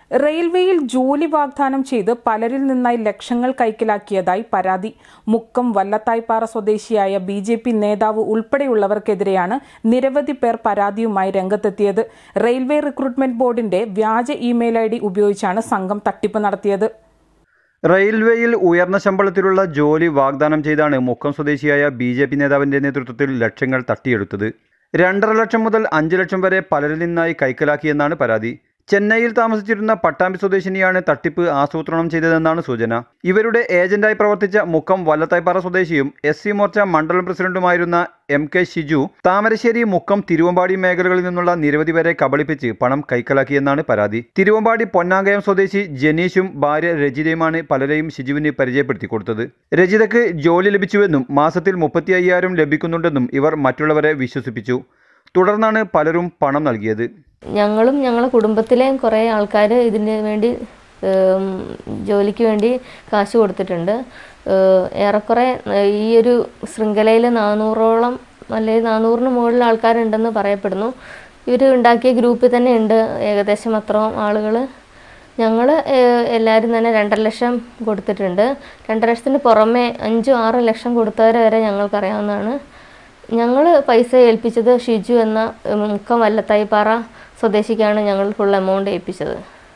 റെയിൽവേയിൽ ജോലി വാഗ്ദാനം ചെയ്ത് പലരിൽ നിന്നായി ലക്ഷങ്ങൾ കൈക്കലാക്കിയതായി പരാതി മുക്കം വല്ലത്തായ്പാറ സ്വദേശിയായ ബി ജെ പി നേതാവ് ഉൾപ്പെടെയുള്ളവർക്കെതിരെയാണ് നിരവധി പേർ പരാതിയുമായി രംഗത്തെത്തിയത് റെയിൽവേ റിക്രൂട്ട്മെന്റ് ബോർഡിന്റെ വ്യാജ ഇമെയിൽ ഐ ഡി ഉപയോഗിച്ചാണ് സംഘം തട്ടിപ്പ് നടത്തിയത് റെയിൽവേയിൽ ഉയർന്ന ശമ്പളത്തിലുള്ള ജോലി വാഗ്ദാനം ചെയ്താണ് മുക്കം സ്വദേശിയായ ബി ജെ പി നേതാവിന്റെ നേതൃത്വത്തിൽ ലക്ഷങ്ങൾ തട്ടിയെടുത്തത് രണ്ടര ലക്ഷം മുതൽ അഞ്ച് ലക്ഷം വരെ പലരിൽ നിന്നായി കൈക്കലാക്കിയെന്നാണ് പരാതി ചെന്നൈയിൽ താമസിച്ചിരുന്ന പട്ടാമ്പി സ്വദേശിനിയാണ് തട്ടിപ്പ് ആസൂത്രണം ചെയ്തതെന്നാണ് സൂചന ഇവരുടെ ഏജന്റായി പ്രവർത്തിച്ച മുക്കം വല്ലത്തായ്പാറ സ്വദേശിയും എസ് സി മോർച്ച മണ്ഡലം പ്രസിഡന്റുമായിരുന്ന എം കെ ഷിജു താമരശ്ശേരി മുക്കം തിരുവമ്പാടി മേഖലകളിൽ നിന്നുള്ള നിരവധി പേരെ കബളിപ്പിച്ച് പണം കൈക്കലാക്കിയെന്നാണ് പരാതി തിരുവമ്പാടി പൊന്നാങ്കയം സ്വദേശി ജനീഷും ഭാര്യ രജിതയുമാണ് പലരെയും ഷിജുവിന് പരിചയപ്പെടുത്തി കൊടുത്തത് രജിതയ്ക്ക് ജോലി ലഭിച്ചുവെന്നും മാസത്തിൽ മുപ്പത്തി അയ്യായിരം ലഭിക്കുന്നുണ്ടെന്നും ഇവർ മറ്റുള്ളവരെ വിശ്വസിപ്പിച്ചു തുടർന്നാണ് പലരും പണം നൽകിയത് ഞങ്ങളും ഞങ്ങളുടെ കുടുംബത്തിലെയും കുറേ ആൾക്കാർ ഇതിന് വേണ്ടി ഏം, ജോലിക്ക് വേണ്ടി കാശ് കൊടുത്തിട്ടുണ്ട് ഏഹ്, ഏറെക്കുറെ ഏഹ്, ഈ ഒരു ശൃംഖലയിൽ നാനൂറോളം അല്ലെങ്കിൽ നാനൂറിന് മുകളിൽ ആൾക്കാരുണ്ടെന്ന് പറയപ്പെടുന്നു ഇവർ ഉണ്ടാക്കിയ ഗ്രൂപ്പിൽ തന്നെ ഉണ്ട് ഏകദേശം അത്രയും ആളുകൾ ഞങ്ങൾ എല്ലാവരും തന്നെ രണ്ടര ലക്ഷം കൊടുത്തിട്ടുണ്ട് രണ്ടര ലക്ഷത്തിന് പുറമെ അഞ്ചും ആറ് ലക്ഷം കൊടുത്തവരെ വരെ ഞങ്ങൾക്കറിയാവുന്നതാണ് ഞങ്ങൾ പൈസ ഏൽപ്പിച്ചത് ഷിജു എന്ന ഉം, മുക്കം വല്ലത്തായിപ്പാറ സ്വദേശിക്കാണ് ഞങ്ങൾ ഫുൾ എമൗണ്ട് ഏൽപ്പിച്ചത്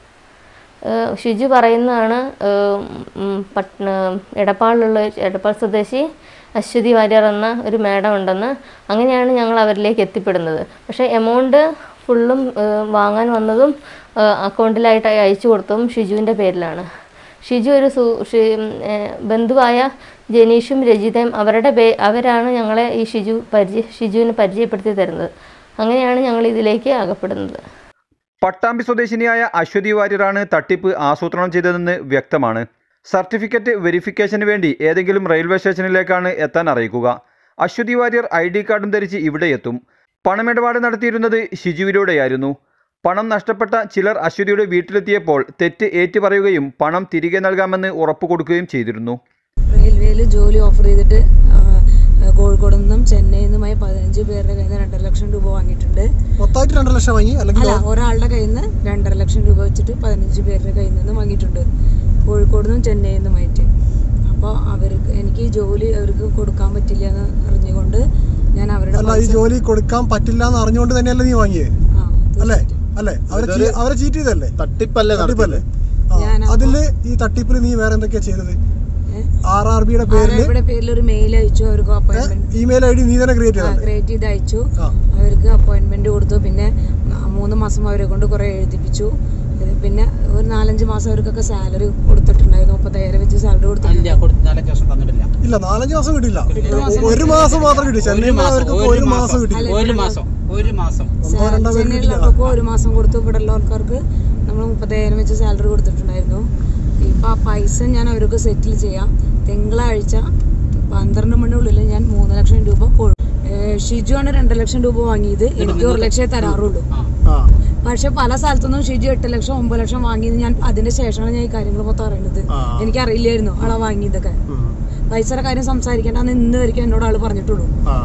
ഏഹ് ഷിജു പറയുന്നതാണ് ഏഹ് ഉം, പട്ന എടപ്പാളിലുള്ള എടപ്പാൾ സ്വദേശി അശ്വതി വാര്യർ എന്ന ഒരു മാഡം ഉണ്ടെന്ന് അങ്ങനെയാണ് ഞങ്ങൾ അവരിലേക്ക് എത്തിപ്പെടുന്നത് പക്ഷേ എമൗണ്ട് ഫുള്ളും ഏഹ് വാങ്ങാൻ വന്നതും ഏഹ് അക്കൗണ്ടിലായിട്ട് അയച്ചു കൊടുത്തതും ഷിജുവിൻ്റെ പേരിലാണ് ഷിജു ഒരു സു ഷി- ഉം, ഏഹ് ബന്ധുവായ ജനീഷും രജിതയും അവരുടെ പേ അവരാണ് ഞങ്ങളെ ഈ ഷിജു പരിചയ ഷിജുവിന് പരിചയപ്പെടുത്തി തരുന്നത് അങ്ങനെയാണ് ഞങ്ങൾ ഇതിലേക്ക് അകപ്പെടുന്നത് പട്ടാമ്പി സ്വദേശിനിയായ അശ്വതി വാര്യരാണ് തട്ടിപ്പ് ആസൂത്രണം ചെയ്തതെന്ന് വ്യക്തമാണ് സർട്ടിഫിക്കറ്റ് വെരിഫിക്കേഷന് വേണ്ടി ഏതെങ്കിലും റെയിൽവേ സ്റ്റേഷനിലേക്കാണ് എത്താൻ അറിയിക്കുക അശ്വതി വാര്യർ ഐ ഡി കാർഡും ധരിച്ച് ഇവിടെ എത്തും പണമിടപാട് നടത്തിയിരുന്നത് ഷിജുവിലൂടെയായിരുന്നു പണം നഷ്ടപ്പെട്ട ചിലർ അശ്വതിയുടെ വീട്ടിലെത്തിയപ്പോൾ തെറ്റ് ഏറ്റുപറയുകയും പണം തിരികെ നൽകാമെന്ന് ഉറപ്പു കൊടുക്കുകയും ചെയ്തിരുന്നു റെയിൽവേയിൽ ജോലി ഓഫർ ചെയ്തിട്ട് ആ, കോഴിക്കോട് നിന്നും ചെന്നൈയിൽ നിന്നുമായി പതിനഞ്ച് പേരുടെ കയ്യിൽ നിന്ന് രണ്ടര ലക്ഷം രൂപ വാങ്ങിയിട്ടുണ്ട് മൊത്തമായിട്ട് രണ്ടര ലക്ഷം വാങ്ങി അല്ലെങ്കിൽ അല്ല ഒരാളുടെ കയ്യിൽ നിന്ന് രണ്ടര ലക്ഷം രൂപ വെച്ചിട്ട് പതിനഞ്ച് പേരുടെ കയ്യിൽ നിന്ന് വാങ്ങിയിട്ടുണ്ട് കോഴിക്കോട് നിന്നും ചെന്നൈയിൽ നിന്നുമായിട്ട് അപ്പോൾ അവർക്ക് എനിക്ക് ഈ ജോലി അവർക്ക് കൊടുക്കാൻ പറ്റില്ല എന്ന് അറിഞ്ഞുകൊണ്ട് ഞാൻ അവരുടെ അല്ല ഈ ജോലി കൊടുക്കാൻ പറ്റില്ല എന്ന് അറിഞ്ഞുകൊണ്ട് തന്നെയല്ലേ നീ വാങ്ങിയേ ആ, അല്ലേ അല്ലേ അവരെ ചീ- അവരെ ചീറ്റ് ചെയ്തല്ലേ തട്ടിപ്പല്ലേ തട്ടിപ്പല്ലേ ആ, ഞാൻ അതില് ഈ തട്ടിപ്പിൽ നീ വേറെ എന്തൊക്കെയാ ചെയ്തത് ഏ? ആർ ആർ ബിയുടെ പേരിൽ അവരുടെ പേരിൽ ഒരു മെയിൽ അയച്ചു അവർക്ക് അപ്പോയിന്റ്മെന്റ് ഇമെയിൽ ഐ ഡി നീ തന്നെ ക്രിയേറ്റ് ചെയ്തല്ലേ ക്രിയേറ്റ് ചെയ്ത് അയച്ചു ആ. അവർക്ക് അപ്പോയിന്റ്മെന്റ് കൊടുത്തു പിന്നെ ന- മൂന്ന് മാസം അവരെ കൊണ്ട് കുറെ എഴുതിപ്പിച്ചു ഇത് പിന്നെ ഒരു നാലഞ്ച് മാസം അവർക്കൊക്കെ സാലറി കൊടുത്തിട്ടുണ്ടായിരുന്നു മുപ്പത്തയ്യായിരം വെച്ച് സാലറി കൊടുത്തിട്ടുണ്ട് ഇല്ല കൊടുത്ത് നാലഞ്ച് വർഷം തന്നിട്ടില്ല ഇല്ല നാലഞ്ച് മാസം കിട്ടില്ല ഒരു മാസം മാത്രം കിട്ടി ചെന്നൈയിൽ അവർക്ക് ഒരു മാസം കിട്ടി ഒരു മാസം ഒരു മാസം ഒന്നോ രണ്ടോ പേർക്ക് കിട്ടില്ല ചെന്നൈയിലുള്ളവർക്ക് ഒരു മാസം കൊടുത്തു ഇവിടെ ഉള്ളവർക്കാർക്ക് നമ്മൾ മുപ്പത്തയ്യായിരം വെച്ച് സാലറി കൊടുത്തിട്ടുണ്ടായിരുന്നു ഇപ്പം ആ പൈസ ഞാൻ അവർക്ക് സെറ്റിൽ ചെയ്യാം തിങ്കളാഴ്ച പന്ത്രണ്ട് മണിയുള്ളിൽ ഞാൻ മൂന്ന് ലക്ഷം രൂപ കൊ- ഏഹ് ഷിജു ആണ് രണ്ട് ലക്ഷം രൂപ വാങ്ങിയത് എനിക്ക് ഒരു ലക്ഷമേ തരാറുള്ളൂ ആ പക്ഷെ പല സ്ഥലത്തുനിന്നും ഷിജു എട്ട് ലക്ഷം ഒമ്പത് ലക്ഷം വാങ്ങിയത് ഞാൻ അതിന്റെ ശേഷമാണ് ഞാൻ ഈ കാര്യങ്ങൾ മൊത്തം അറിയുന്നത് ആ. എനിക്കറിയില്ലായിരുന്നു ആളെ വാങ്ങിയതൊക്കെ ഉം. പൈസയുടെ കാര്യം സംസാരിക്കേണ്ടെന്ന് ഇന്ന് വരെയ്ക്കും എന്നോട് ആള് പറഞ്ഞിട്ടുള്ളൂ ആ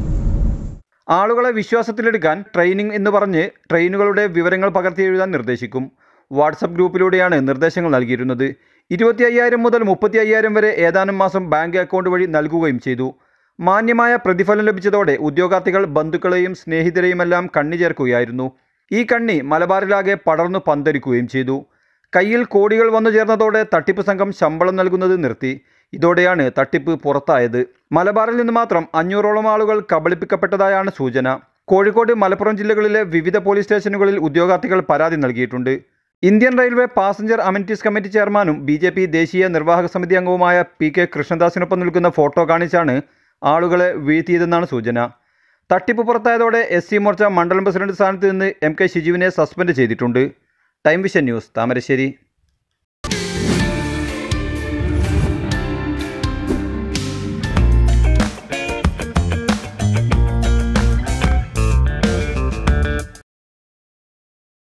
ആളുകളെ വിശ്വാസത്തിലെടുക്കാൻ ട്രെയിനിങ് എന്ന് പറഞ്ഞ് ട്രെയിനുകളുടെ വിവരങ്ങൾ പകർത്തി എഴുതാൻ നിർദ്ദേശിക്കും വാട്സപ്പ് ഗ്രൂപ്പിലൂടെയാണ് നിർദ്ദേശങ്ങൾ നൽകിയിരുന്നത് ഇരുപത്തി അയ്യായിരം മുതൽ മുപ്പത്തി അയ്യായിരം വരെ ഏതാനും മാസം ബാങ്ക് അക്കൗണ്ട് വഴി നൽകുകയും ചെയ്തു മാന്യമായ പ്രതിഫലം ലഭിച്ചതോടെ ഉദ്യോഗാർത്ഥികൾ ബന്ധുക്കളെയും സ്നേഹിതരെയുമെല്ലാം കണ്ണി ചേർക്കുകയായിരുന്നു ഈ കണ്ണി മലബാറിലാകെ പടർന്നു പന്തരിക്കുകയും ചെയ്തു കയ്യിൽ കോടികൾ വന്നു ചേർന്നതോടെ തട്ടിപ്പ് സംഘം ശമ്പളം നൽകുന്നത് നിർത്തി ഇതോടെയാണ് തട്ടിപ്പ് പുറത്തായത് മലബാറിൽ നിന്ന് മാത്രം അഞ്ഞൂറോളം ആളുകൾ കബളിപ്പിക്കപ്പെട്ടതായാണ് സൂചന കോഴിക്കോട് മലപ്പുറം ജില്ലകളിലെ വിവിധ പോലീസ് സ്റ്റേഷനുകളിൽ ഉദ്യോഗാർത്ഥികൾ പരാതി നൽകിയിട്ടുണ്ട് Indian railway passenger amenities committee ചെയർമാനും ബി ജെ പി ദേശീയ നിർവാഹക സമിതി അംഗവുമായ പി കെ കൃഷ്ണദാസിനൊപ്പം നിൽക്കുന്ന ഫോട്ടോ കാണിച്ചാണ് ആളുകളെ വീഴ്ത്തിയതെന്നാണ് സൂചന തട്ടിപ്പ് പുറത്തായതോടെ എസ് സി മോർച്ച മണ്ഡലം പ്രസിഡന്റ് സ്ഥാനത്ത് നിന്ന് എം കെ ഷിജുവിനെ സസ്പെൻഡ് ചെയ്തിട്ടുണ്ട് ടൈം വിഷൻ ന്യൂസ് താമരശ്ശേരി